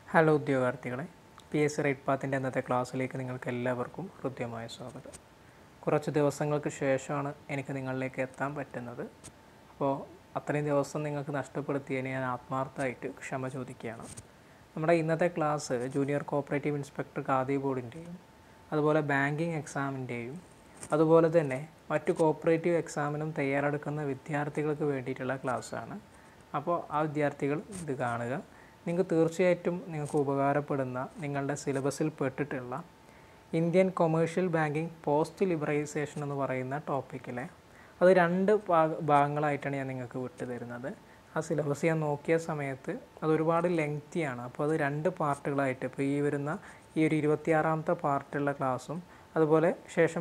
hello ഉദ്യോഗാർത്ഥികളെ P S C right പാത്തിൻ്റെ ഇന്നത്തെ ക്ലാസ്സിലേക്ക് നിങ്ങൾക്ക് എല്ലാവർക്കും ഹൃദ്യമായ സ്വാഗതം കുറച്ച് ദിവസങ്ങൾക്ക് ശേഷമാണ് എനിക്ക് നിങ്ങളിലേക്ക് എത്താൻ പറ്റുന്നത് അപ്പോൾ അത്രയും ദിവസം നിങ്ങൾക്ക് നഷ്ടപ്പെടുത്തിയതിന് ഞാൻ ആത്മാർത്ഥമായിട്ട് ക്ഷമ ചോദിക്കുകയാണ് നമ്മുടെ ഇന്നത്തെ class junior cooperative inspector Khadi ബോർഡിൻ്റെയും അതുപോലെ ബാങ്കിങ് എക്സാമിൻ്റെയും അതുപോലെ തന്നെ മറ്റു കോപ്പറേറ്റീവ് എക്സാമിനും തയ്യാറെടുക്കുന്ന വിദ്യാർത്ഥികൾക്ക് വേണ്ടിയിട്ടുള്ള ക്ലാസ്സാണ് അപ്പോൾ ആ വിദ്യാർത്ഥികൾ ഇത് കാണുക നിങ്ങൾക്ക് തീർച്ചയായിട്ടും നിങ്ങൾക്ക് ഉപകാരപ്പെടുന്ന നിങ്ങളുടെ സിലബസിൽ പെട്ടിട്ടുള്ള Indian commercial banking post liberalisation എന്ന് പറയുന്ന ടോപ്പിക്കിലെ അത് രണ്ട് ഭാഗ- ഭാഗങ്ങളായിട്ടാണ് ഞാൻ നിങ്ങൾക്ക് വിട്ടു തരുന്നത് ആ സിലബസ് ഞാൻ നോക്കിയ സമയത്ത് അത് ഒരുപാട് ലെങ്തിയാണ് അപ്പോൾ അത് രണ്ട് പാർട്ടുകളായിട്ട് ഇപ്പോൾ ഈ വരുന്ന ഈ ഒരു ഇരുപത്തിയാറാമത്തെ പാർട്ടുള്ള ക്ലാസ്സും അതുപോലെ ശേഷം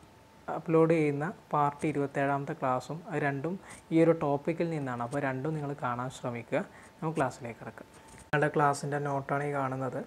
അപ്ലോഡ് ചെയ്യുന്ന പാർട്ട് ഇരുപത്തേഴാമത്തെ ക്ലാസ്സും അത് രണ്ടും ഈ ഒരു ടോപ്പിക്കിൽ നിന്നാണ് അപ്പോൾ രണ്ടും നിങ്ങൾ കാണാൻ ശ്രമിക്കുക നമുക്ക് ക്ലാസ്സിലേക്ക് കിടക്കാം നിങ്ങളുടെ ക്ലാസ്സിൻ്റെ നോട്ടാണ് ഈ കാണുന്നത്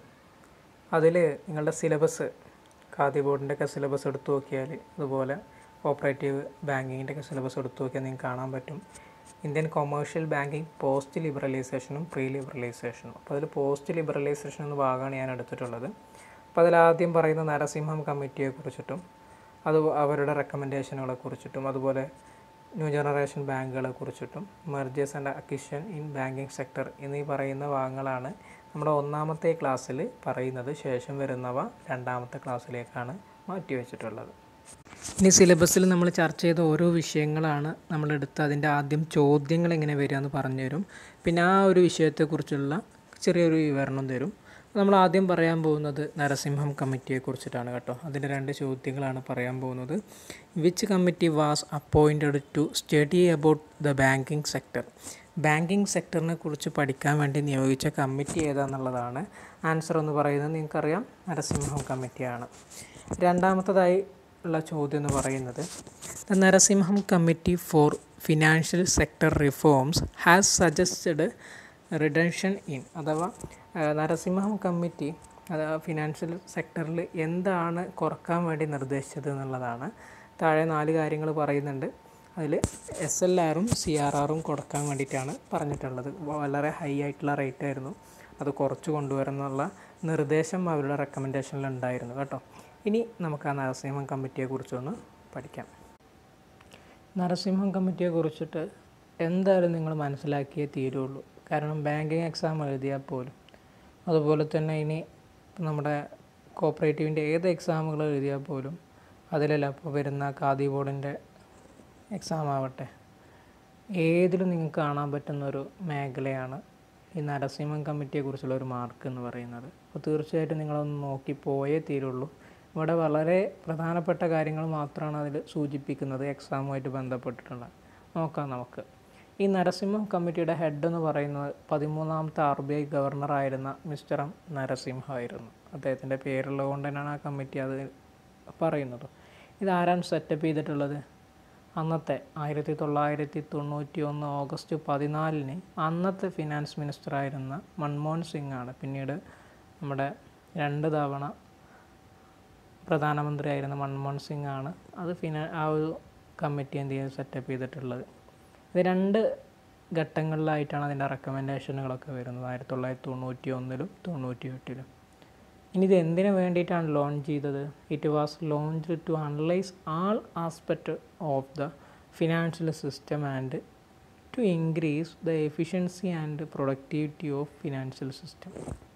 അതിൽ നിങ്ങളുടെ സിലബസ് ഖാദി ബോർഡിൻ്റെ ഒക്കെ സിലബസ് എടുത്തു നോക്കിയാൽ അതുപോലെ കോപ്പറേറ്റീവ് ബാങ്കിങ്ങിൻ്റെ ഒക്കെ സിലബസ് എടുത്തു നോക്കിയാൽ നിങ്ങൾക്ക് കാണാൻ പറ്റും ഇന്ത്യൻ കൊമേഴ്ഷ്യൽ ബാങ്കിങ് പോസ്റ്റ് ലിബറലൈസേഷനും പ്രീ ലിബറലൈസേഷനും അപ്പോൾ അതിൽ പോസ്റ്റ് ലിബറലൈസേഷൻ എന്ന ഭാഗമാണ് ഞാൻ എടുത്തിട്ടുള്ളത് അപ്പോൾ അതിലാദ്യം പറയുന്ന നരസിംഹം കമ്മിറ്റിയെ കുറിച്ചിട്ടും അത് അവരുടെ റെക്കമെൻഡേഷനുകളെ കുറിച്ചിട്ടും അതുപോലെ ന്യൂ ജനറേഷൻ ബാങ്കുകളെ കുറിച്ചിട്ടും mergers and acquisition in banking sector എന്നീ പറയുന്ന ഭാഗങ്ങളാണ് നമ്മുടെ ഒന്നാമത്തെ ക്ലാസ്സിൽ പറയുന്നത് ശേഷം വരുന്നവ രണ്ടാമത്തെ ക്ലാസ്സിലേക്കാണ് മാറ്റിവെച്ചിട്ടുള്ളത് ഇനി സിലബസിൽ നമ്മൾ ചർച്ച ചെയ്ത ഓരോ വിഷയങ്ങളാണ് നമ്മളെടുത്ത് അതിൻ്റെ ആദ്യം ചോദ്യങ്ങൾ എങ്ങനെ വരിക എന്ന് പറഞ്ഞു തരും പിന്നെ ആ ഒരു വിഷയത്തെക്കുറിച്ചുള്ള ചെറിയൊരു വിവരണം തരും നമ്മൾ ആദ്യം പറയാൻ പോകുന്നത് നരസിംഹം കമ്മിറ്റിയെ കുറിച്ചിട്ടാണ് കേട്ടോ അതിൻ്റെ രണ്ട് ചോദ്യങ്ങളാണ് പറയാൻ പോകുന്നത് which committee was appointed to study about the banking sector banking സെക്ടറിനെ കുറിച്ച് പഠിക്കാൻ വേണ്ടി നിയോഗിച്ച കമ്മിറ്റി ഏതാണെന്നുള്ളതാണ് ആൻസർ എന്ന് പറയുന്നത് നിങ്ങൾക്കറിയാം നരസിംഹം കമ്മിറ്റിയാണ് രണ്ടാമത്തതായി ഉള്ള ചോദ്യം എന്ന് പറയുന്നത് the Narasimham committee for financial sector reforms has suggested reduction in അഥവാ ആ, നരസിംഹം കമ്മിറ്റി അത് ഫിനാൻഷ്യൽ സെക്ടറിൽ എന്താണ് കുറക്കാൻ വേണ്ടി നിർദ്ദേശിച്ചത് എന്നുള്ളതാണ് താഴെ നാല് കാര്യങ്ങൾ പറയുന്നുണ്ട് അതിൽ എസ് എൽ ആറും സി ആർ ആറും കൊടുക്കാൻ വേണ്ടിയിട്ടാണ് പറഞ്ഞിട്ടുള്ളത് വളരെ ഹൈ ആയിട്ടുള്ള റേറ്റ് ആയിരുന്നു അത് കുറച്ച് കൊണ്ടുവരുന്നുള്ള നിർദ്ദേശം അവരുടെ റെക്കമെൻഡേഷനിൽ ഉണ്ടായിരുന്നു കേട്ടോ ഇനി നമുക്ക് ആ നരസിംഹം കമ്മിറ്റിയെക്കുറിച്ചൊന്ന് പഠിക്കാം നരസിംഹം കമ്മിറ്റിയെ കുറിച്ചിട്ട് എന്തായാലും നിങ്ങൾ മനസ്സിലാക്കിയേ തീരുള്ളൂ കാരണം ബാങ്കിങ് എക്സാം എഴുതിയാൽ പോലും അതുപോലെ തന്നെ ഇനി നമ്മുടെ കോപ്പറേറ്റീവിൻ്റെ ഏത് എക്സാമുകൾ എഴുതിയാൽ പോലും അതിലെല്ലാം ഇപ്പോൾ വരുന്ന ഖാദി ബോർഡിൻ്റെ എക്സാം ആവട്ടെ ഏതിലും നിങ്ങൾക്ക് കാണാൻ പറ്റുന്ന ഒരു മേഖലയാണ് ഈ നരസിംഹം കമ്മിറ്റിയെക്കുറിച്ചുള്ള ഒരു മാർക്ക് എന്ന് പറയുന്നത് അപ്പോൾ തീർച്ചയായിട്ടും നിങ്ങളൊന്ന് നോക്കി പോയേ തീരുള്ളൂ ഇവിടെ വളരെ പ്രധാനപ്പെട്ട കാര്യങ്ങൾ മാത്രമാണ് അതിൽ സൂചിപ്പിക്കുന്നത് എക്സാമുമായിട്ട് ബന്ധപ്പെട്ടിട്ടുള്ള നോക്കാം നമുക്ക് ഈ നരസിംഹം കമ്മിറ്റിയുടെ ഹെഡ് എന്ന് പറയുന്നത് പതിമൂന്നാമത്തെ ആർ ബി ഐ ഗവർണറായിരുന്ന മിസ്റ്റർ എം നരസിംഹ ആയിരുന്നു അദ്ദേഹത്തിൻ്റെ പേരുള്ളത് കൊണ്ട് തന്നെയാണ് ആ കമ്മിറ്റി അത് പറയുന്നത് ഇതാരാണ് സെറ്റപ്പ് ചെയ്തിട്ടുള്ളത് അന്നത്തെ ആയിരത്തി തൊള്ളായിരത്തി തൊണ്ണൂറ്റി ഒന്ന് ഓഗസ്റ്റ് പതിനാലിന് അന്നത്തെ ഫിനാൻസ് മിനിസ്റ്ററായിരുന്ന മൻമോഹൻ സിംഗ് ആണ് പിന്നീട് നമ്മുടെ രണ്ട് തവണ പ്രധാനമന്ത്രിയായിരുന്ന മൻമോഹൻ സിംഗ് ആണ് അത് ഫിനാ ആ ഒരു കമ്മിറ്റി എന്ത് ചെയ്ത് സെറ്റപ്പ് ചെയ്തിട്ടുള്ളത് ഇത് രണ്ട് ഘട്ടങ്ങളിലായിട്ടാണ് അതിൻ്റെ റെക്കമെൻഡേഷനുകളൊക്കെ വരുന്നത് ആയിരത്തി തൊള്ളായിരത്തി തൊണ്ണൂറ്റി ഒന്നിലും തൊണ്ണൂറ്റി എട്ടിലും ഇനി ഇത് എന്തിനു വേണ്ടിയിട്ടാണ് ലോഞ്ച് ചെയ്തത് it was launch to analyse all aspect of the financial system and to increase the efficiency and productivity of financial system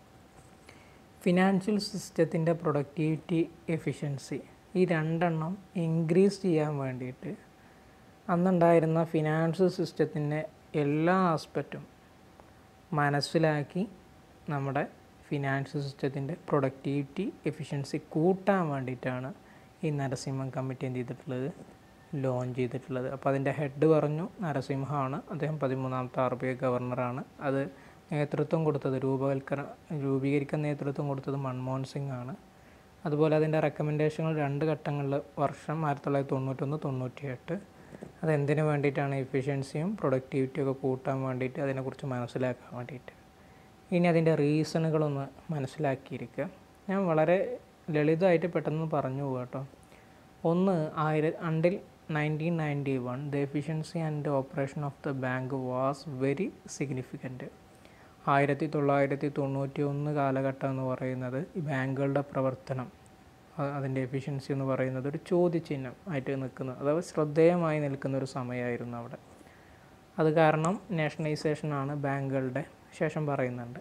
financial സിസ്റ്റത്തിൻ്റെ പ്രൊഡക്ടിവിറ്റി എഫിഷ്യൻസി ഈ രണ്ടെണ്ണം ഇൻക്രീസ് ചെയ്യാൻ വേണ്ടിയിട്ട് അന്നുണ്ടായിരുന്ന ഫിനാൻഷ്യൽ സിസ്റ്റത്തിൻ്റെ എല്ലാ ആസ്പെക്റ്റും മനസ്സിലാക്കി നമ്മുടെ ഫിനാൻഷ്യൽ സിസ്റ്റത്തിൻ്റെ പ്രൊഡക്ടിവിറ്റി എഫിഷ്യൻസി കൂട്ടാൻ വേണ്ടിയിട്ടാണ് ഈ നരസിംഹം കമ്മിറ്റി എന്ത് ചെയ്തിട്ടുള്ളത് ലോഞ്ച് ചെയ്തിട്ടുള്ളത് അപ്പോൾ അതിൻ്റെ ഹെഡ് പറഞ്ഞു നരസിംഹമാണ് അദ്ദേഹം പതിമൂന്നാമത്തെ ആർ ബി ഐ ഗവർണറാണ് അത് നേതൃത്വം കൊടുത്തത് രൂപവൽക്കരണ രൂപീകരിക്കാൻ നേതൃത്വം കൊടുത്തത് മൻമോഹൻ സിംഗ് ആണ് അതുപോലെ അതിൻ്റെ റെക്കമെൻഡേഷനുകൾ രണ്ട് ഘട്ടങ്ങളിൽ വർഷം ആയിരത്തി തൊള്ളായിരത്തി തൊണ്ണൂറ്റൊന്ന് തൊണ്ണൂറ്റിയെട്ട് അതെന്തിനു വേണ്ടിയിട്ടാണ് എഫിഷ്യൻസിയും പ്രൊഡക്ടിവിറ്റിയും ഒക്കെ കൂട്ടാൻ വേണ്ടിയിട്ട് അതിനെക്കുറിച്ച് മനസ്സിലാക്കാൻ വേണ്ടിയിട്ട് ഇനി അതിൻ്റെ റീസണുകളൊന്ന് മനസ്സിലാക്കിയിരിക്കുക ഞാൻ വളരെ ലളിതമായിട്ട് പെട്ടെന്ന് പറഞ്ഞു പോകാം കേട്ടോ ഒന്ന് ആയിര until nineteen ninety one the efficiency and operation of the bank was very significant ആയിരത്തി തൊള്ളായിരത്തി തൊണ്ണൂറ്റി ഒന്ന് കാലഘട്ടം എന്ന് പറയുന്നത് ഈ ബാങ്കുകളുടെ പ്രവർത്തനം അ- അതിൻ്റെ എഫിഷ്യൻസി എന്ന് പറയുന്നത് ഒരു ചോദ്യചിഹ്നം ആയിട്ട് നിൽക്കുന്നത് അഥവാ ശ്രദ്ധേയമായി നിൽക്കുന്ന ഒരു സമയമായിരുന്നു അവിടെ അത് കാരണം നാഷണലൈസേഷനാണ് ബാങ്കുകളുടെ ശേഷം പറയുന്നുണ്ട്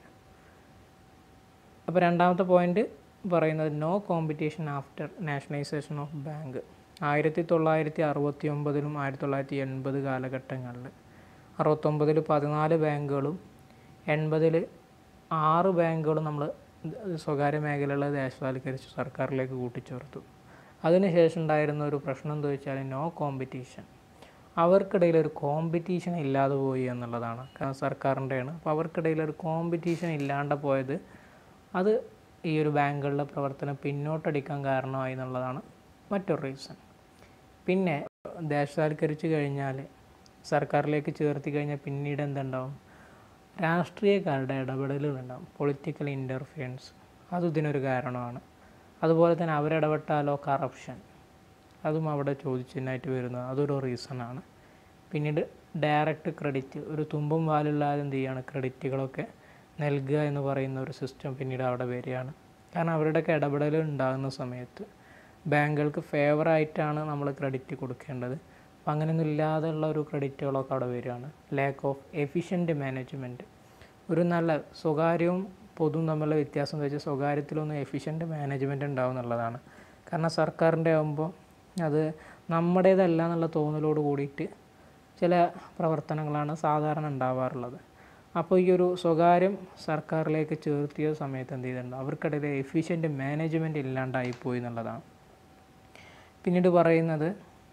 അപ്പോൾ രണ്ടാമത്തെ പോയിന്റ് പറയുന്നത് no competition after nationalisation of bank ആയിരത്തി തൊള്ളായിരത്തി അറുപത്തി ഒമ്പതിലും ആയിരത്തി തൊള്ളായിരത്തി എൺപത് കാലഘട്ടങ്ങളിൽ അറുപത്തൊമ്പതിൽ പതിനാല് ബാങ്കുകളും എൺപതിൽ ആറ് ബാങ്കുകളും നമ്മൾ സ്വകാര്യ മേഖലകളെ ദേശസാൽക്കരിച്ച് സർക്കാരിലേക്ക് കൂട്ടിച്ചേർത്തു അതിനുശേഷം ഉണ്ടായിരുന്ന ഒരു പ്രശ്നം എന്താ വെച്ചാൽ നോ കോമ്പറ്റീഷൻ അവർക്കിടയിൽ ഒരു കോമ്പറ്റീഷൻ ഇല്ലാതെ പോയി എന്നുള്ളതാണ് കാരണം സർക്കാരിൻ്റെയാണ് അപ്പോൾ അവർക്കിടയിൽ ഒരു കോമ്പറ്റീഷൻ ഇല്ലാണ്ട് പോയത് അത് ഈ ഒരു ബാങ്കുകളുടെ പ്രവർത്തനം പിന്നോട്ടടിക്കാൻ കാരണമായി എന്നുള്ളതാണ് മറ്റൊരു റീസൺ പിന്നെ ദേശസാൽക്കരിച്ച് കഴിഞ്ഞാൽ സർക്കാരിലേക്ക് ചേർത്തി കഴിഞ്ഞാൽ പിന്നീട് എന്തുണ്ടാവും രാഷ്ട്രീയക്കാരുടെ ഇടപെടലുകളുണ്ടാവും പൊളിറ്റിക്കൽ ഇൻ്റർഫിയൻസ് അതും ഇതിനൊരു കാരണമാണ് അതുപോലെ തന്നെ അവരിടപെട്ടാലോ കറപ്ഷൻ അതും അവിടെ ചോദിച്ചതിനായിട്ട് വരുന്നത് അതൊരു റീസണാണ് പിന്നീട് ഡയറക്റ്റ് ക്രെഡിറ്റ് ഒരു തുമ്പും വാലില്ലാതെ എന്ത് ചെയ്യാണ് ക്രെഡിറ്റുകളൊക്കെ നൽകുക എന്ന് പറയുന്ന ഒരു സിസ്റ്റം പിന്നീട് അവിടെ വരികയാണ് കാരണം അവരുടെയൊക്കെ ഇടപെടൽ ഉണ്ടാകുന്ന സമയത്ത് ബാങ്കുകൾക്ക് ഫേവറായിട്ടാണ് നമ്മൾ ക്രെഡിറ്റ് കൊടുക്കേണ്ടത് അപ്പം അങ്ങനെയൊന്നും ഇല്ലാതെയുള്ള ഒരു ക്രെഡിറ്റുകളൊക്കെ അവിടെ വരികയാണ് ലാക്ക് ഓഫ് എഫിഷ്യൻറ്റ് മാനേജ്മെൻറ്റ് ഒരു നല്ല സ്വകാര്യവും പൊതുവും തമ്മിലുള്ള വ്യത്യാസം എന്ന് വെച്ചാൽ സ്വകാര്യത്തിലൊന്നും എഫിഷ്യൻറ്റ് മാനേജ്മെൻറ്റ് ഉണ്ടാവും എന്നുള്ളതാണ് കാരണം സർക്കാരിൻ്റെ ആകുമ്പോൾ അത് നമ്മുടേതല്ല എന്നുള്ള തോന്നലോട് കൂടിയിട്ട് ചില പ്രവർത്തനങ്ങളാണ് സാധാരണ ഉണ്ടാവാറുള്ളത് അപ്പോൾ ഈ ഒരു സ്വകാര്യം സർക്കാരിലേക്ക് ചേർത്തിയ സമയത്ത് എന്ത് ചെയ്തിട്ടുണ്ട് അവർക്കിടയിൽ എഫിഷ്യൻറ്റ് മാനേജ്മെൻറ്റ് ഇല്ലാണ്ടായിപ്പോയി എന്നുള്ളതാണ് പിന്നീട് പറയുന്നത്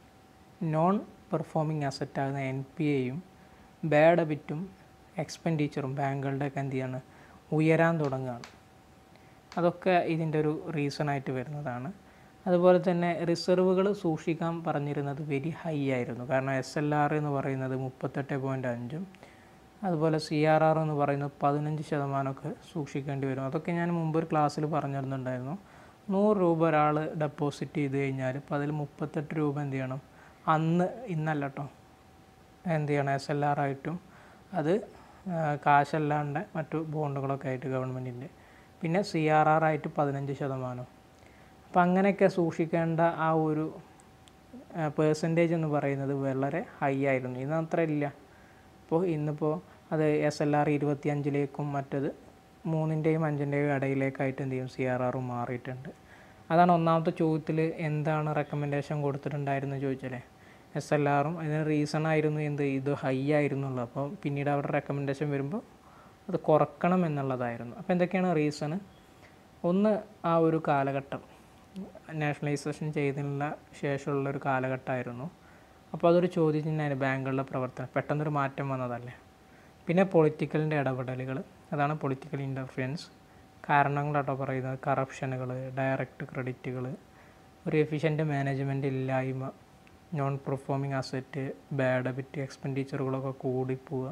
നോൺ പെർഫോമിംഗ് അസറ്റാകുന്ന എൻ പി എയും ബാഡ് അബിറ്റും എക്സ്പെൻഡിച്ചറും ബാങ്കുകളുടെയൊക്കെ എന്ത് ചെയ്യാണ് ഉയരാൻ തുടങ്ങുകയാണ് അതൊക്കെ ഇതിൻ്റെ ഒരു റീസണായിട്ട് വരുന്നതാണ് അതുപോലെ തന്നെ റിസർവുകൾ സൂക്ഷിക്കാൻ പറഞ്ഞിരുന്നത് വെരി ഹൈ ആയിരുന്നു കാരണം എസ് എൽ ആർ എന്ന് പറയുന്നത് മുപ്പത്തെട്ട് പോയിൻറ്റ് അഞ്ചും അതുപോലെ സി ആർ ആർ എന്ന് പറയുന്നത് പതിനഞ്ച് ശതമാനമൊക്കെ സൂക്ഷിക്കേണ്ടി വരും അതൊക്കെ ഞാൻ മുമ്പ് ഒരു ക്ലാസ്സിൽ പറഞ്ഞിരുന്നുണ്ടായിരുന്നു നൂറ് രൂപ ഒരാൾ ഡെപ്പോസിറ്റ് ചെയ്ത് കഴിഞ്ഞാൽ ഇപ്പോൾ അതിൽ മുപ്പത്തെട്ട് രൂപ എന്ത് ചെയ്യണം അന്ന് ഇന്നല്ല കേട്ടോ എന്ത് ചെയ്യണം എസ് എൽ ആർ ആയിട്ടും അത് ആ, കാശല്ലാണ്ട് മറ്റു ബോണ്ടുകളൊക്കെ ആയിട്ട് ഗവൺമെൻറ്റിൻ്റെ പിന്നെ സി ആർ ആർ ആയിട്ട് പതിനഞ്ച് ശതമാനം അപ്പം അങ്ങനെയൊക്കെ സൂക്ഷിക്കേണ്ട ആ ഒരു പേഴ്സൻറ്റേജ് എന്ന് പറയുന്നത് വളരെ ഹൈ ആയിരുന്നു ഇന്ന് അത്ര ഇല്ല അപ്പോൾ ഇന്നിപ്പോൾ അത് എസ് എൽ ആർ ഇരുപത്തിയഞ്ചിലേക്കും മറ്റത് മൂന്നിൻ്റെയും അഞ്ചിൻ്റെയും ഇടയിലേക്കായിട്ട് എന്ത് ചെയ്യും സി ആർ ആറും മാറിയിട്ടുണ്ട് അതാണ് ഒന്നാമത്തെ ചോദ്യത്തിൽ എന്താണ് റെക്കമെൻഡേഷൻ കൊടുത്തിട്ടുണ്ടായിരുന്നു ചോദിച്ചാലേ എസ് എൽ ആറും അതിന് റീസൺ ആയിരുന്നു എന്ത് ഇത് ഹൈ ആയിരുന്നുള്ളൂ അപ്പോൾ പിന്നീട് അവരുടെ റെക്കമെൻഡേഷൻ വരുമ്പോൾ അത് കുറക്കണം എന്നുള്ളതായിരുന്നു അപ്പോൾ എന്തൊക്കെയാണ് റീസൺ ഒന്ന് ആ ഒരു കാലഘട്ടം നാഷണലൈസേഷൻ ചെയ്തതിനുള്ള ശേഷമുള്ള ഒരു കാലഘട്ടമായിരുന്നു അപ്പോൾ അതൊരു ചോദ്യചിഹ്നമായിരുന്നു ബാങ്കുകളുടെ പ്രവർത്തനം പെട്ടെന്നൊരു മാറ്റം വന്നതല്ലേ പിന്നെ പൊളിറ്റിക്കലിൻ്റെ ഇടപെടലുകൾ അതാണ് പൊളിറ്റിക്കൽ ഇൻ്റർഫിയൻസ് കാരണങ്ങളാട്ടോ പറയുന്നത് കറപ്ഷനുകൾ ഡയറക്റ്റ് ക്രെഡിറ്റുകൾ ഒരു എഫിഷ്യൻറ്റ് മാനേജ്മെൻറ്റ് ഇല്ലായ്മ നോൺ പെർഫോമിംഗ് അസറ്റ് ബാഡ് അബിറ്റ് എക്സ്പെൻഡിച്ചറുകളൊക്കെ കൂടിപ്പോവുക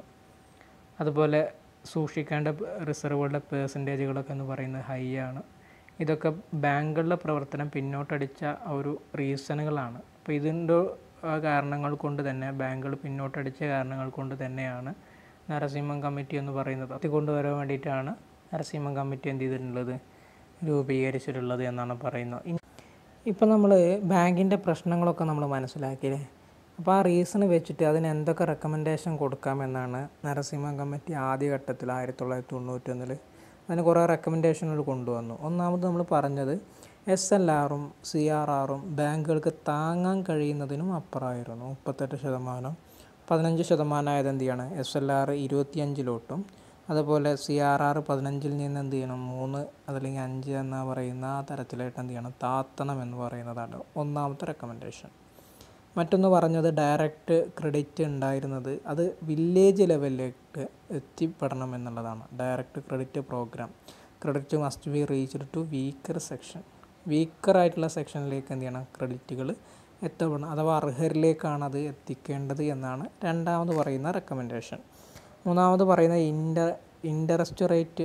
അതുപോലെ സൂക്ഷിക്കേണ്ട റിസർവുകളുടെ പേഴ്സൻറ്റേജുകളൊക്കെ എന്ന് പറയുന്നത് ഹൈ ആണ് ഇതൊക്കെ ബാങ്കുകളുടെ പ്രവർത്തനം പിന്നോട്ടടിച്ച ആ ഒരു റീസണുകളാണ് അപ്പോൾ ഇതിൻ്റെ ആ കാരണങ്ങൾ കൊണ്ട് തന്നെ ബാങ്കുകൾ പിന്നോട്ടടിച്ച കാരണങ്ങൾ കൊണ്ട് തന്നെയാണ് നരസിംഹം കമ്മിറ്റി എന്ന് പറയുന്നത് അത് കൊണ്ടുവരാൻ വേണ്ടിയിട്ടാണ് നരസിംഹം കമ്മിറ്റി എന്ത് ചെയ്തിട്ടുള്ളത് രൂപീകരിച്ചിട്ടുള്ളത് എന്നാണ് പറയുന്നത് ഇനി ഇപ്പം നമ്മൾ ബാങ്കിൻ്റെ പ്രശ്നങ്ങളൊക്കെ നമ്മൾ മനസ്സിലാക്കിയില്ലേ അപ്പോൾ ആ റീസൺ വെച്ചിട്ട് അതിന് എന്തൊക്കെ റെക്കമെൻഡേഷൻ കൊടുക്കാമെന്നാണ് നരസിംഹ കമ്മിറ്റി ആദ്യഘട്ടത്തിൽ ആയിരത്തി തൊള്ളായിരത്തി തൊണ്ണൂറ്റൊന്നിൽ അതിന് കുറേ റെക്കമെൻഡേഷനുകൾ കൊണ്ടുവന്നു ഒന്നാമത് നമ്മൾ പറഞ്ഞത് എസ് എൽ ആറും സി ആർ ആറും ബാങ്കുകൾക്ക് താങ്ങാൻ കഴിയുന്നതിനും അപ്പുറമായിരുന്നു മുപ്പത്തെട്ട് ശതമാനം പതിനഞ്ച് ശതമാനമായത് എന്ത് ചെയ്യണം എസ് എൽ ആർ ഇരുപത്തിയഞ്ചിലോട്ടും അതുപോലെ സി ആർ ആർ പതിനഞ്ചിൽ നിന്ന് എന്ത് ചെയ്യണം മൂന്ന് അതല്ലെങ്കിൽ അഞ്ച് എന്ന് പറയുന്ന ആ തരത്തിലായിട്ട് എന്ത് ചെയ്യണം താത്തണം എന്ന് പറയുന്നതാണ് ഒന്നാമത്തെ റെക്കമെൻഡേഷൻ മറ്റൊന്ന് പറഞ്ഞത് ഡയറക്റ്റ് ക്രെഡിറ്റ് ഉണ്ടായിരുന്നത് അത് വില്ലേജ് ലെവലിലേക്ക് എത്തിപ്പെടണം എന്നുള്ളതാണ് direct credit programme credit must be reached to weaker section weaker ആയിട്ടുള്ള സെക്ഷനിലേക്ക് എന്ത് ചെയ്യണം ക്രെഡിറ്റുകൾ എത്തപ്പെടണം അഥവാ അർഹരിലേക്കാണ് അത് എത്തിക്കേണ്ടത് എന്നാണ് രണ്ടാമത് പറയുന്ന റെക്കമെൻഡേഷൻ മൂന്നാമത് പറയുന്ന ഇൻ്റർ ഇൻട്രസ്റ്റ് റേറ്റ്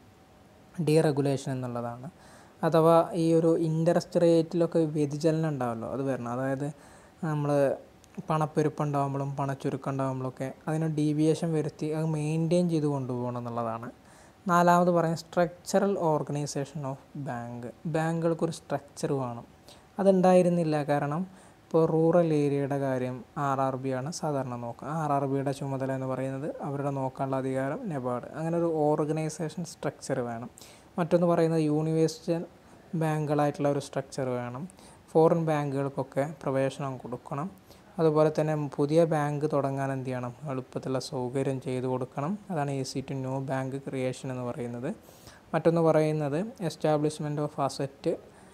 ഡീറെഗുലേഷൻ എന്നുള്ളതാണ് അഥവാ ഈ ഒരു ഇൻട്രസ്റ്റ് റേറ്റിലൊക്കെ വ്യതിചലനം ഉണ്ടാവുമല്ലോ അത് വരണം അതായത് നമ്മൾ പണപ്പെരുപ്പം ഉണ്ടാകുമ്പോഴും പണച്ചുരുക്കം ഉണ്ടാകുമ്പോഴൊക്കെ അതിന് ഡീവിയേഷൻ വരുത്തി അത് മെയിൻറ്റെയിൻ ചെയ്ത് കൊണ്ടുപോകണം എന്നുള്ളതാണ് നാലാമത് പറയുന്നത് സ്ട്രക്ചറൽ ഓർഗനൈസേഷൻ ഓഫ് ബാങ്ക് ബാങ്കുകൾക്കൊരു സ്ട്രക്ചർ വേണം അതുണ്ടായിരുന്നില്ല കാരണം ഇപ്പോൾ റൂറൽ ഏരിയയുടെ കാര്യം ആർ ആർ ബി ആണ് സാധാരണ നോക്കുക ആർ ആർ ബിയുടെ ചുമതല എന്ന് പറയുന്നത് അവരുടെ നോക്കാനുള്ള അധികാരം നെബാർഡ് അങ്ങനെ ഒരു ഓർഗനൈസേഷൻ സ്ട്രക്ചർ വേണം മറ്റൊന്ന് പറയുന്നത് യൂണിവേഴ്സിറ്റൽ ബാങ്കുകളായിട്ടുള്ള ഒരു സ്ട്രക്ചർ വേണം ഫോറിൻ ബാങ്കുകൾക്കൊക്കെ പ്രവേശനം കൊടുക്കണം അതുപോലെ തന്നെ പുതിയ ബാങ്ക് തുടങ്ങാൻ എന്ത് ചെയ്യണം എളുപ്പത്തിലുള്ള സൗകര്യം ചെയ്തു കൊടുക്കണം അതാണ് A C to new bank creation എന്ന് പറയുന്നത് മറ്റൊന്ന് പറയുന്നത് establishment of asset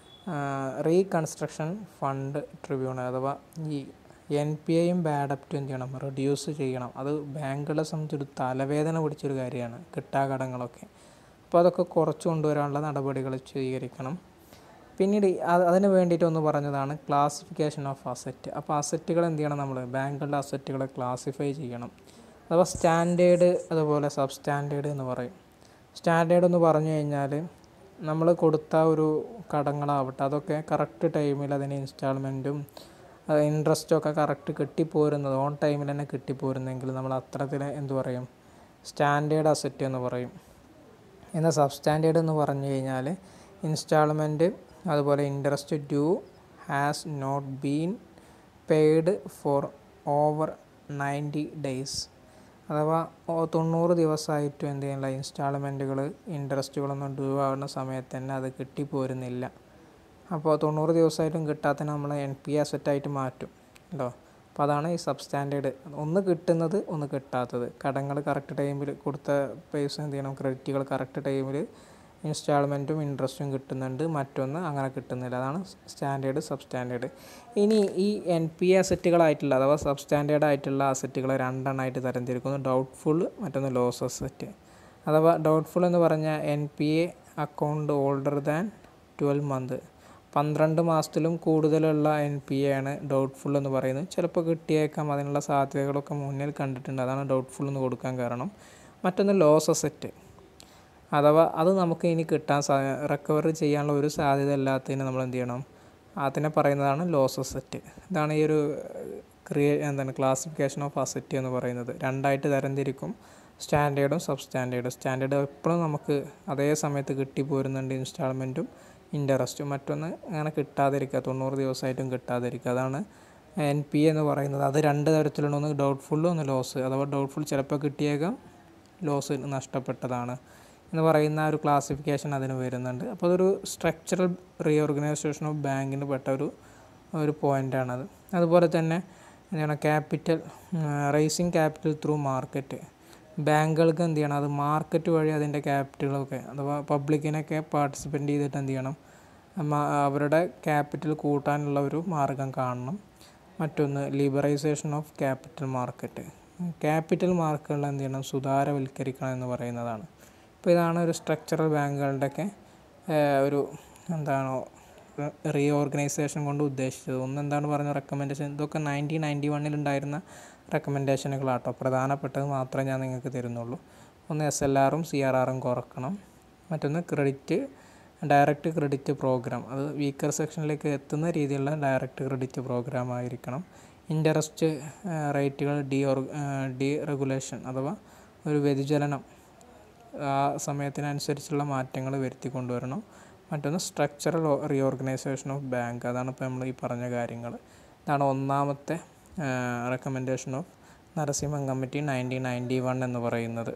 reconstruction fund tribunal അഥവാ ഈ എൻ പി ഐയും ബാഡപ്റ്റും എന്ത് ചെയ്യണം റെഡ്യൂസ് ചെയ്യണം അത് ബാങ്കുകളെ സംബന്ധിച്ചൊരു തലവേദന പിടിച്ചൊരു കാര്യമാണ് കിട്ടാകടങ്ങളൊക്കെ അപ്പോൾ അതൊക്കെ കുറച്ച് കൊണ്ടുവരാനുള്ള നടപടികൾ സ്വീകരിക്കണം പിന്നീട് അ- അതിന് വേണ്ടിയിട്ട് ഒന്ന് പറഞ്ഞതാണ് ക്ലാസിഫിക്കേഷൻ ഓഫ് അസറ്റ് അപ്പോൾ അസറ്റുകൾ എന്ത് ചെയ്യണം നമ്മൾ ബാങ്കുകളുടെ അസറ്റുകളെ ക്ലാസിഫൈ ചെയ്യണം അഥവാ സ്റ്റാൻഡേർഡ് അതുപോലെ സബ് സ്റ്റാൻഡേർഡ് എന്ന് പറയും സ്റ്റാൻഡേർഡ് എന്ന് പറഞ്ഞു കഴിഞ്ഞാൽ നമ്മൾ കൊടുത്ത ഒരു കടങ്ങളാവട്ടെ അതൊക്കെ കറക്റ്റ് ടൈമിൽ അതിന് ഇൻസ്റ്റാൾമെൻറ്റും ഇൻട്രസ്റ്റും ഒക്കെ കറക്റ്റ് കിട്ടിപ്പോരുന്നത് ഓൺ ടൈമിൽ തന്നെ കിട്ടിപ്പോരുന്നെങ്കിൽ നമ്മൾ അത്തരത്തിൽ എന്ത് പറയും സ്റ്റാൻഡേർഡ് അസറ്റ് എന്ന് പറയും എന്നാൽ സബ് സ്റ്റാൻഡേർഡ് എന്ന് പറഞ്ഞു കഴിഞ്ഞാൽ ഇൻസ്റ്റാൾമെൻറ്റ് അതുപോലെ interest due has not been paid for over ninety days അഥവാ ഓ- തൊണ്ണൂറ് ദിവസമായിട്ടും എന്ത് ചെയ്യുന്നില്ല ഇൻസ്റ്റാൾമെൻറ്റുകൾ ഇൻട്രസ്റ്റുകളൊന്നും ഡ്യൂ ആവുന്ന സമയത്ത് തന്നെ അത് കിട്ടിപ്പോരുന്നില്ല അപ്പോൾ തൊണ്ണൂറ് ദിവസമായിട്ടും കിട്ടാത്തതിനെ നമ്മൾ എൻ പി അസറ്റായിട്ട് മാറ്റും കേട്ടോ അപ്പോൾ അതാണ് ഈ സബ് സ്റ്റാൻഡേർഡ് ഒന്ന് കിട്ടുന്നത് ഒന്ന് കിട്ടാത്തത് കടങ്ങൾ കറക്റ്റ് ടൈമിൽ കൊടുത്ത പൈസ എന്ത് ചെയ്യണം ക്രെഡിറ്റുകൾ കറക്റ്റ് ടൈമിൽ ഇൻസ്റ്റാൾമെൻറ്റും ഇൻട്രസ്റ്റും കിട്ടുന്നുണ്ട് മറ്റൊന്ന് അങ്ങനെ കിട്ടുന്നില്ല അതാണ് സ്റ്റാൻഡേർഡ് സബ് സ്റ്റാൻഡേർഡ് ഇനി ഈ എൻ പി അസറ്റുകളായിട്ടുള്ള അഥവാ സബ് സ്റ്റാൻഡേർഡ് ആയിട്ടുള്ള അസറ്റുകളെ രണ്ടെണ്ണമായിട്ട് തരംതിരിക്കുന്നു ഡൗട്ട്ഫുൾ മറ്റൊന്ന് ലോസ് അസറ്റ് അഥവാ ഡൗട്ട്ഫുൾ എന്ന് പറഞ്ഞാൽ N P A account older than twelve month പന്ത്രണ്ട് മാസത്തിലും കൂടുതലുള്ള എൻ പി എ ആണ് ഡൗട്ട്ഫുൾ എന്ന് പറയുന്നത് ചിലപ്പോൾ കിട്ടിയേക്കാം അതിനുള്ള സാധ്യതകളൊക്കെ മുന്നിൽ കണ്ടിട്ടുണ്ട് അതാണ് ഡൗട്ട്ഫുൾ എന്ന് കൊടുക്കാൻ കാരണം മറ്റൊന്ന് ലോസ് അസറ്റ് അഥവാ അത് നമുക്ക് ഇനി കിട്ടാൻ സാ റിക്കവറി ചെയ്യാനുള്ള ഒരു സാധ്യത ഇല്ലാത്തതിന് നമ്മൾ എന്ത് ചെയ്യണം അതിനെ പറയുന്നതാണ് ലോസ് അസറ്റ് ഇതാണ് ഈ ഒരു ക്രിയേ എന്താണ് ക്ലാസിഫിക്കേഷൻ ഓഫ് അസറ്റ് എന്ന് പറയുന്നത് രണ്ടായിട്ട് തരംതിരിക്കും സ്റ്റാൻഡേർഡും സബ് സ്റ്റാൻഡേർഡും സ്റ്റാൻഡേർഡ് എപ്പോഴും നമുക്ക് അതേ സമയത്ത് കിട്ടിപ്പോരുന്നുണ്ട് ഇൻസ്റ്റാൾമെൻറ്റും ഇൻട്രസ്റ്റും മറ്റൊന്ന് അങ്ങനെ കിട്ടാതിരിക്കുക തൊണ്ണൂറ് ദിവസമായിട്ടും കിട്ടാതിരിക്കുക അതാണ് എൻ പി എന്ന് പറയുന്നത് അത് രണ്ട് തരത്തിലുള്ള ഒന്ന് ഡൗട്ട്ഫുള്ളും ഒന്ന് ലോസ് അഥവാ ഡൗട്ട്ഫുൾ ചിലപ്പോൾ കിട്ടിയേക്കാം ലോസ് നഷ്ടപ്പെട്ടതാണ് എന്ന് പറയുന്ന ഒരു ക്ലാസിഫിക്കേഷൻ അതിന് വരുന്നുണ്ട് അപ്പോൾ അതൊരു സ്ട്രക്ചറൽ റീഓർഗനൈസേഷൻ ഓഫ് ബാങ്കിന് പെട്ട ഒരു ഒരു പോയിൻ്റാണത് അതുപോലെ തന്നെ എന്താണ് capital raising capital through market ബാങ്കുകൾക്ക് എന്ത് ചെയ്യണം അത് മാർക്കറ്റ് വഴി അതിൻ്റെ ക്യാപിറ്റലൊക്കെ അഥവാ പബ്ലിക്കിനൊക്കെ പാർട്ടിസിപ്പേറ്റ് ചെയ്തിട്ട് എന്ത് ചെയ്യണം മ- അവരുടെ ക്യാപിറ്റൽ കൂട്ടാനുള്ള ഒരു മാർഗം കാണണം മറ്റൊന്ന് liberalisation of capital market capital മാർക്കുകൾ എന്ത് ചെയ്യണം സുതാരവൽക്കരിക്കണം എന്ന് പറയുന്നതാണ് അപ്പോൾ ഇതാണ് ഒരു സ്ട്രക്ചറൽ ബാങ്കുകളുടെയൊക്കെ ഏഹ്, ഒരു എന്താണോ റീഓർഗനൈസേഷൻ കൊണ്ട് ഉദ്ദേശിച്ചത് ഒന്ന് എന്താണ് പറഞ്ഞ റെക്കമെൻഡേഷൻ ഇതൊക്കെ നയൻറ്റീൻ നയൻറ്റി വണ്ണിൽ ഉണ്ടായിരുന്ന റെക്കമെൻഡേഷനുകളാട്ടോ പ്രധാനപ്പെട്ടത് മാത്രമേ ഞാൻ നിങ്ങൾക്ക് തരുന്നുള്ളൂ ഒന്ന് എസ് എൽ ആറും സി ആർ ആറും കുറക്കണം മറ്റൊന്ന് ക്രെഡിറ്റ് ഡയറക്റ്റ് ക്രെഡിറ്റ് പ്രോഗ്രാം അത് വീക്കർ സെക്ഷനിലേക്ക് എത്തുന്ന രീതിയിലുള്ള ഡയറക്റ്റ് ക്രെഡിറ്റ് പ്രോഗ്രാം ആയിരിക്കണം ഇൻട്രസ്റ്റ് റേറ്റുകൾ ഡി ഓർ ഡി റെഗുലേഷൻ അഥവാ ഒരു വ്യതിചലനം ആ സമയത്തിനനുസരിച്ചുള്ള മാറ്റങ്ങൾ വരുത്തി കൊണ്ടുവരണം മറ്റൊന്ന് സ്ട്രക്ചറൽ റീഓർഗനൈസേഷൻ ഓഫ് ബാങ്ക് അതാണ് ഇപ്പോൾ നമ്മൾ ഈ പറഞ്ഞ കാര്യങ്ങൾ ഇതാണ് ഒന്നാമത്തെ recommendation of Narasimham committee nineteen ninety one എന്ന് പറയുന്നത്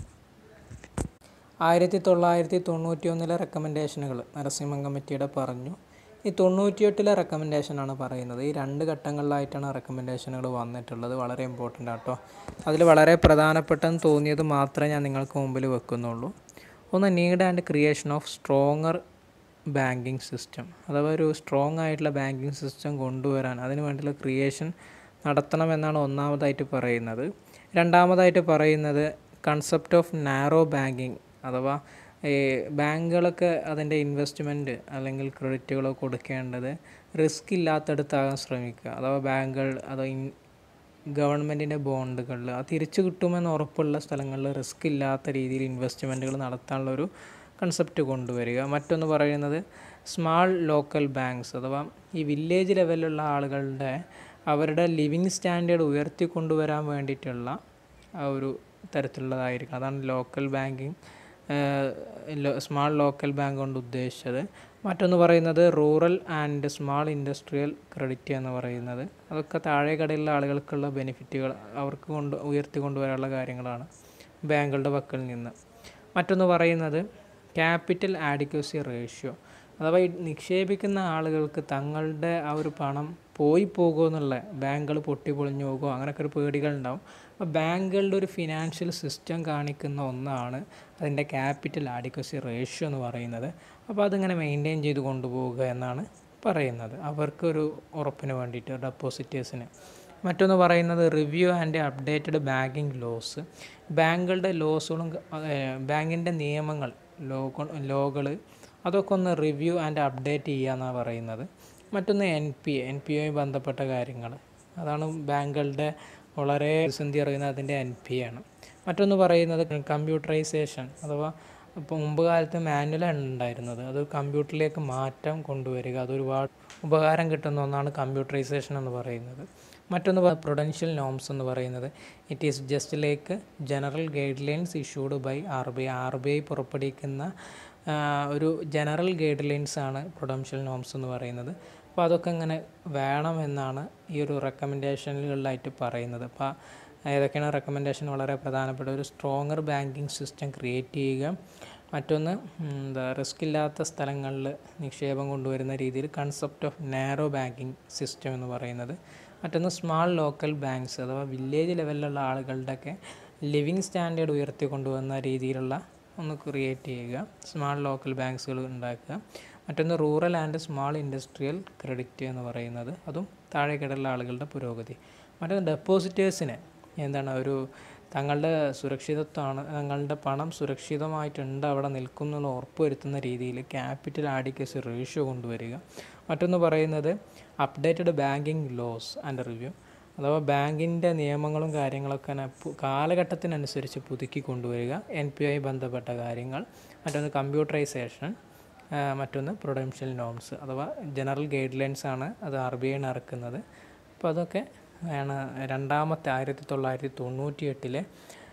ആയിരത്തി തൊള്ളായിരത്തി തൊണ്ണൂറ്റി ഒന്നിലെ റെക്കമെൻഡേഷനുകൾ നരസിംഹം കമ്മിറ്റിയുടെ പറഞ്ഞു ഈ തൊണ്ണൂറ്റിയെട്ടിലെ റെക്കമെൻഡേഷനാണ് പറയുന്നത് ഈ രണ്ട് ഘട്ടങ്ങളിലായിട്ടാണ് റെക്കമെൻഡേഷനുകൾ വന്നിട്ടുള്ളത് വളരെ ഇമ്പോർട്ടൻ്റ് ആട്ടോ അതിൽ വളരെ പ്രധാനപ്പെട്ടെന്ന് തോന്നിയത് മാത്രമേ ഞാൻ നിങ്ങൾക്ക് മുമ്പിൽ വെക്കുന്നുള്ളൂ ഒന്ന് need and creation of stronger banking system അഥവാ ഒരു സ്ട്രോങ് ആയിട്ടുള്ള ബാങ്കിങ് സിസ്റ്റം കൊണ്ടുവരാൻ അതിന് വേണ്ടിയുള്ള ക്രിയേഷൻ നടത്തണമെന്നാണ് ഒന്നാമതായിട്ട് പറയുന്നത് രണ്ടാമതായിട്ട് പറയുന്നത് കൺസെപ്റ്റ് ഓഫ് നാരോ ബാങ്കിങ് അഥവാ ഈ ബാങ്കുകളൊക്കെ അതിൻ്റെ ഇൻവെസ്റ്റ്മെൻറ്റ് അല്ലെങ്കിൽ ക്രെഡിറ്റുകളോ കൊടുക്കേണ്ടത് റിസ്ക് ഇല്ലാത്തടത്താകാൻ ശ്രമിക്കുക അഥവാ ബാങ്കുകൾ അതോ ഇൻ ഗവൺമെൻറ്റിൻ്റെ ബോണ്ടുകളിൽ അത് തിരിച്ചു കിട്ടുമെന്ന് ഉറപ്പുള്ള സ്ഥലങ്ങളിൽ റിസ്ക് ഇല്ലാത്ത രീതിയിൽ ഇൻവെസ്റ്റ്മെൻറ്റുകൾ നടത്താനുള്ളൊരു കൺസെപ്റ്റ് കൊണ്ടുവരിക മറ്റൊന്ന് പറയുന്നത് സ്മാൾ ലോക്കൽ ബാങ്ക്സ് അഥവാ ഈ വില്ലേജ് ലെവലിലുള്ള ആളുകളുടെ അവരുടെ ലിവിങ് സ്റ്റാൻഡേർഡ് ഉയർത്തിക്കൊണ്ടുവരാൻ വേണ്ടിയിട്ടുള്ള ആ ഒരു തരത്തിലുള്ളതായിരിക്കും അതാണ് local banking small local bank കൊണ്ട് ഉദ്ദേശിച്ചത് മറ്റൊന്ന് പറയുന്നത് rural and small industrial credit എന്ന് പറയുന്നത് അതൊക്കെ താഴെ കടയിലുള്ള ആളുകൾക്കുള്ള ബെനിഫിറ്റുകൾ അവർക്ക് കൊണ്ട് ഉയർത്തി കൊണ്ടുവരാനുള്ള കാര്യങ്ങളാണ് ബാങ്കുകളുടെ പക്കൽ നിന്ന് മറ്റൊന്ന് പറയുന്നത് ക്യാപിറ്റൽ ആഡിക്വസി റേഷ്യോ അഥവാ ഈ നിക്ഷേപിക്കുന്ന ആളുകൾക്ക് തങ്ങളുടെ ആ ഒരു പണം പോയി പോകുമോ എന്നുള്ള ബാങ്കുകൾ പൊട്ടിപ്പൊളിഞ്ഞു പോകുമോ അങ്ങനെയൊക്കെ ഒരു പേടികൾ ഉണ്ടാവും അപ്പോൾ ബാങ്കുകളുടെ ഒരു ഫിനാൻഷ്യൽ സിസ്റ്റം കാണിക്കുന്ന ഒന്നാണ് അതിൻ്റെ ക്യാപിറ്റൽ ആഡിക്വസി റേഷ്യോ എന്ന് പറയുന്നത് അപ്പോൾ അതിങ്ങനെ മെയിൻറ്റെയിൻ ചെയ്ത് കൊണ്ടുപോവുക എന്നാണ് പറയുന്നത് അവർക്കൊരു ഉറപ്പിന് വേണ്ടിയിട്ട് ഡെപ്പോസിറ്റേഴ്സിന് മറ്റൊന്ന് പറയുന്നത് review and updated banking laws ബാങ്കുകളുടെ ലോസുകളും ബാങ്കിൻ്റെ നിയമങ്ങൾ ലോ ലോകൾ അതൊക്കെ ഒന്ന് റിവ്യൂ ആൻഡ് അപ്ഡേറ്റ് ചെയ്യുക എന്നാണ് പറയുന്നത് മറ്റൊന്ന് എൻ പി എൻ പി യുമായി ബന്ധപ്പെട്ട കാര്യങ്ങൾ അതാണ് ബാങ്കുകളുടെ വളരെ പ്രതിസന്ധി അറിയുന്നത് അതിൻ്റെ എൻ പി ആണ് മറ്റൊന്ന് പറയുന്നത് കമ്പ്യൂട്ടറൈസേഷൻ അഥവാ ഇപ്പോൾ മുമ്പ് കാലത്ത് മാനുവലാണ് ഉണ്ടായിരുന്നത് അത് കമ്പ്യൂട്ടറിലേക്ക് മാറ്റം കൊണ്ടുവരിക അതൊരുപാട് ഉപകാരം കിട്ടുന്ന ഒന്നാണ് കമ്പ്യൂട്ടറൈസേഷൻ എന്ന് പറയുന്നത് മറ്റൊന്ന് പ്രൊഡൻഷ്യൽ നോംസ് എന്ന് പറയുന്നത് it is just like general guidelines issued by R B I R B I പുറപ്പെടുവിക്കുന്ന ഒരു ജനറൽ ഗൈഡ് ലൈൻസ് ആണ് പ്രൊഡൻഷ്യൽ നോംസ് എന്ന് പറയുന്നത് അപ്പോൾ അതൊക്കെ ഇങ്ങനെ വേണമെന്നാണ് ഈ ഒരു റെക്കമെൻഡേഷനുകളിലായിട്ട് പറയുന്നത് അപ്പോൾ ഏതൊക്കെയാണ് റെക്കമെൻഡേഷൻ വളരെ പ്രധാനപ്പെട്ട ഒരു സ്ട്രോങ്ങർ ബാങ്കിങ് സിസ്റ്റം ക്രിയേറ്റ് ചെയ്യുക മറ്റൊന്ന് എന്താ റിസ്ക് ഇല്ലാത്ത സ്ഥലങ്ങളിൽ നിക്ഷേപം കൊണ്ടുവരുന്ന രീതിയിൽ concept of narrow banking system എന്ന് പറയുന്നത് മറ്റൊന്ന് സ്മാൾ ലോക്കൽ ബാങ്ക്സ് അഥവാ വില്ലേജ് ലെവലിലുള്ള ആളുകളുടെയൊക്കെ ലിവിങ് സ്റ്റാൻഡേർഡ് ഉയർത്തി കൊണ്ടുവന്ന രീതിയിലുള്ള ഒന്ന് ക്രിയേറ്റ് ചെയ്യുക സ്മാൾ ലോക്കൽ ബാങ്ക്സുകൾ ഉണ്ടാക്കുക മറ്റൊന്ന് rural and small industrial credit എന്ന് പറയുന്നത് അതും താഴേക്കിടയിലുള്ള ആളുകളുടെ പുരോഗതി മറ്റൊന്ന് ഡെപ്പോസിറ്റേഴ്സിന് എന്താണ് ഒരു തങ്ങളുടെ സുരക്ഷിതത്വമാണ് തങ്ങളുടെ പണം സുരക്ഷിതമായിട്ടുണ്ട് അവിടെ നിൽക്കുന്നുള്ള ഉറപ്പുവരുത്തുന്ന രീതിയിൽ ക്യാപിറ്റൽ ആഡിക്കസി റേഷ്യോ കൊണ്ടുവരിക മറ്റൊന്ന് പറയുന്നത് updated banking laws and review അഥവാ ബാങ്കിൻ്റെ നിയമങ്ങളും കാര്യങ്ങളൊക്കെ കാലഘട്ടത്തിനനുസരിച്ച് പുതുക്കി കൊണ്ടുവരിക എൻ പി ഐ ബന്ധപ്പെട്ട കാര്യങ്ങൾ മറ്റൊന്ന് കമ്പ്യൂട്ടറൈസേഷൻ മറ്റൊന്ന് പ്രൊഡൻഷ്യൽ നോംസ് അഥവാ ജനറൽ ഗൈഡ് ലൈൻസ് ആണ് അത് ആർ ബി ഐ ഇറക്കുന്നത് അപ്പോൾ അതൊക്കെ ആണ് രണ്ടാമത്തെ ആയിരത്തി തൊള്ളായിരത്തി തൊണ്ണൂറ്റി എട്ടിലെ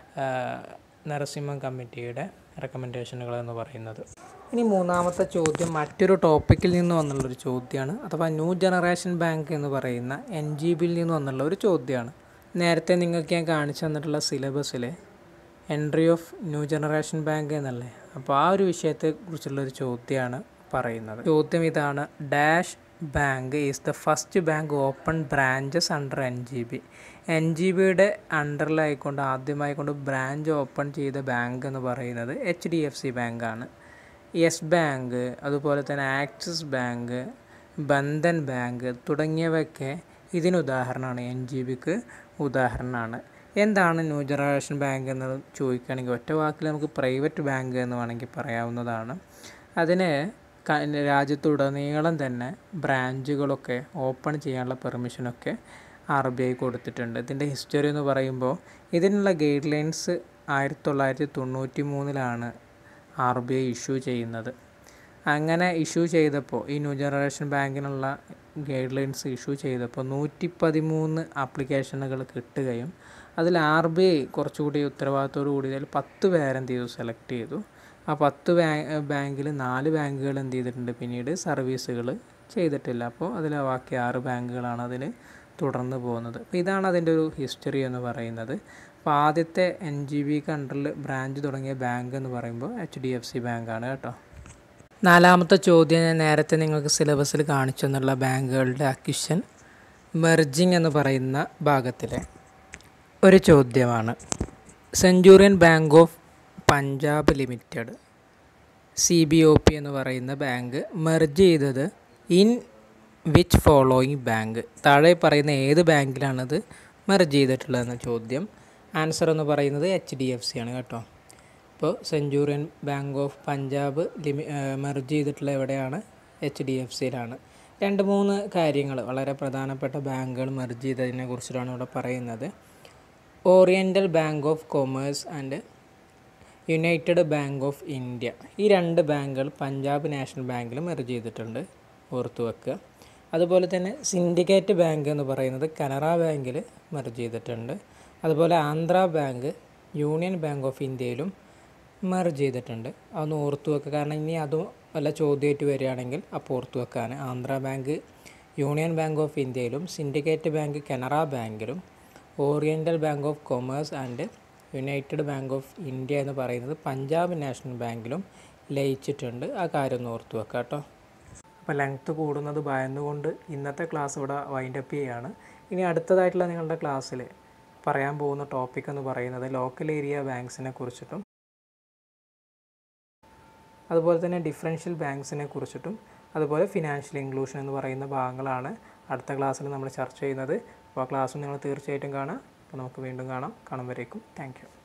നരസിംഹം കമ്മിറ്റിയുടെ റെക്കമെൻഡേഷനുകൾ എന്ന് പറയുന്നത് ഇനി മൂന്നാമത്തെ ചോദ്യം മറ്റൊരു ടോപ്പിക്കിൽ നിന്ന് വന്നുള്ളൊരു ചോദ്യമാണ് അഥവാ ന്യൂ ജനറേഷൻ ബാങ്ക് എന്ന് പറയുന്ന എൻ ജി ബിയിൽ നിന്ന് വന്നുള്ള ഒരു ചോദ്യമാണ് നേരത്തെ നിങ്ങൾക്ക് ഞാൻ കാണിച്ചു തന്നിട്ടുള്ള സിലബസിൽ entry of new generation bank എന്നല്ലേ അപ്പോൾ ആ ഒരു വിഷയത്തെക്കുറിച്ചുള്ളൊരു ചോദ്യമാണ് പറയുന്നത് ചോദ്യം ഇതാണ് dash bank is the first bank open branches under N G B N G ബിയുടെ അണ്ടറിലായിക്കൊണ്ട് ആദ്യമായിക്കൊണ്ട് ബ്രാഞ്ച് ഓപ്പൺ ചെയ്ത ബാങ്ക് എന്ന് പറയുന്നത് എച്ച് ഡി എഫ് സി ബാങ്കാണ് യെസ് ബാങ്ക് അതുപോലെ തന്നെ ആക്സിസ് ബാങ്ക് ബന്ധൻ ബാങ്ക് തുടങ്ങിയവയൊക്കെ ഇതിന് ഉദാഹരണമാണ് എൻ ജി ബിക്ക് ഉദാഹരണമാണ് എന്താണ് ന്യൂ ജനറേഷൻ ബാങ്ക് എന്നത് ചോദിക്കുകയാണെങ്കിൽ ഒറ്റ വാക്കിൽ നമുക്ക് പ്രൈവറ്റ് ബാങ്ക് എന്ന് വേണമെങ്കിൽ പറയാവുന്നതാണ് അതിന് രാജ്യത്തുടനീളം തന്നെ ബ്രാഞ്ചുകളൊക്കെ ഓപ്പൺ ചെയ്യാനുള്ള പെർമിഷനൊക്കെ ആർ ബി ഐ കൊടുത്തിട്ടുണ്ട് ഇതിൻ്റെ ഹിസ്റ്ററി എന്ന് പറയുമ്പോൾ ഇതിനുള്ള ഗൈഡ് ലൈൻസ് ആയിരത്തി തൊള്ളായിരത്തി തൊണ്ണൂറ്റി മൂന്നിലാണ് ആർ ബി ഐ ഇഷ്യൂ ചെയ്യുന്നത് അങ്ങനെ ഇഷ്യൂ ചെയ്തപ്പോൾ ഈ ന്യൂ ജനറേഷൻ ബാങ്കിനുള്ള ഗൈഡ് ലൈൻസ് ഇഷ്യൂ ചെയ്തപ്പോൾ നൂറ്റി പതിമൂന്ന് ആപ്ലിക്കേഷനുകൾ കിട്ടുകയും അതിൽ ആർ ബി ഐ കുറച്ചുകൂടി ഉത്തരവാദിത്തോടു കൂടി അതിൽ പത്ത് പേരെ എന്ത് ചെയ്തു സെലക്ട് ചെയ്തു ആ പത്ത് ബാങ്കിൽ നാല് ബാങ്കുകൾ എന്ത് ചെയ്തിട്ടുണ്ട് പിന്നീട് സർവീസുകൾ ചെയ്തിട്ടില്ല അപ്പോൾ അതിൽ ബാക്കി ആറ് ബാങ്കുകളാണ് അതിൽ തുടർന്ന് പോകുന്നത് അപ്പോൾ ഇതാണ് അതിൻ്റെ ഒരു ഹിസ്റ്ററി എന്ന് പറയുന്നത് അപ്പോൾ ആദ്യത്തെ എൻ ജി ബി കണ്ടറിൽ ബ്രാഞ്ച് തുടങ്ങിയ ബാങ്ക് എന്ന് പറയുമ്പോൾ എച്ച് ഡി എഫ് സി ബാങ്കാണ് കേട്ടോ നാലാമത്തെ ചോദ്യം ഞാൻ നേരത്തെ നിങ്ങൾക്ക് സിലബസിൽ കാണിച്ചു എന്നുള്ള ബാങ്കുകളുടെ അക്വിഷൻ മെർജിങ് എന്ന് പറയുന്ന ഭാഗത്തിലെ ഒരു ചോദ്യമാണ് Centurion Bank of Punjab Limited C B O P എന്ന് പറയുന്ന ബാങ്ക് മെർജ് ചെയ്തത് ഇൻ വിച്ച് ഫോളോയിങ് ബാങ്ക് താഴെ പറയുന്ന ഏത് ബാങ്കിലാണത് മെർജ് ചെയ്തിട്ടുള്ളതെന്ന ചോദ്യം ആൻസർ എന്ന് പറയുന്നത് എച്ച് ഡി എഫ് സി ആണ് കേട്ടോ ഇപ്പോൾ സെഞ്ചൂറിയൻ ബാങ്ക് ഓഫ് പഞ്ചാബ് ലിമി മെർജ് ചെയ്തിട്ടുള്ള എവിടെയാണ് എച്ച് ഡി എഫ് സിയിലാണ് രണ്ട് മൂന്ന് കാര്യങ്ങൾ വളരെ പ്രധാനപ്പെട്ട ബാങ്കുകൾ മെർജ് ചെയ്തതിനെ കുറിച്ചിട്ടാണ് ഇവിടെ പറയുന്നത് Oriental Bank of Commerce and United Bank of India ഈ രണ്ട് ബാങ്കുകൾ പഞ്ചാബ് നാഷണൽ ബാങ്കിൽ മെർജ് ചെയ്തിട്ടുണ്ട് ഓർത്തു വെക്കുക അതുപോലെ തന്നെ സിൻഡിക്കേറ്റ് ബാങ്ക് എന്ന് പറയുന്നത് കനറ ബാങ്കിൽ മെർജ് ചെയ്തിട്ടുണ്ട് അതുപോലെ Andhra Bank Union Bank of ഇന്ത്യയിലും മെർജ് ചെയ്തിട്ടുണ്ട് അതൊന്ന് ഓർത്തു വെക്കുക കാരണം ഇനി അതും വല്ല ചോദ്യമായിട്ട് വരികയാണെങ്കിൽ അപ്പോൾ ഓർത്തു വെക്കാൻ Andhra Bank Union Bank of ഇന്ത്യയിലും സിൻഡിക്കേറ്റ് ബാങ്ക് കനറ ബാങ്കിലും Oriental Bank of Commerce and United Bank of India എന്ന് പറയുന്നത് പഞ്ചാബ് നാഷണൽ ബാങ്കിലും ലയിച്ചിട്ടുണ്ട് ആ കാര്യം ഒന്ന് ഓർത്തു വെക്കാം കേട്ടോ അപ്പോൾ ലെങ്ത്ത് കൂടുന്നത് ഭയന്നുകൊണ്ട് ഇന്നത്തെ ക്ലാസ് ഇവിടെ വൈൻഡപ്പ് ചെയ്യുകയാണ് ഇനി അടുത്തതായിട്ടുള്ള നിങ്ങളുടെ ക്ലാസ്സിൽ പറയാൻ പോകുന്ന ടോപ്പിക് എന്ന് പറയുന്നത് ലോക്കൽ ഏരിയ ബാങ്ക്സിനെ കുറിച്ചിട്ടും അതുപോലെ തന്നെ ഡിഫറൻഷ്യൽ ബാങ്ക്സിനെ കുറിച്ചിട്ടും അതുപോലെ ഫിനാൻഷ്യൽ ഇൻക്ലൂഷൻ എന്ന് പറയുന്ന ഭാഗങ്ങളാണ് അടുത്ത ക്ലാസ്സിൽ നമ്മൾ ചർച്ച ചെയ്യുന്നത് അപ്പോൾ ആ ക്ലാസ് നിങ്ങൾ തീർച്ചയായിട്ടും കാണാം അപ്പോൾ നമുക്ക് വീണ്ടും കാണാം കാണുമ്പോഴേക്കും താങ്ക് യു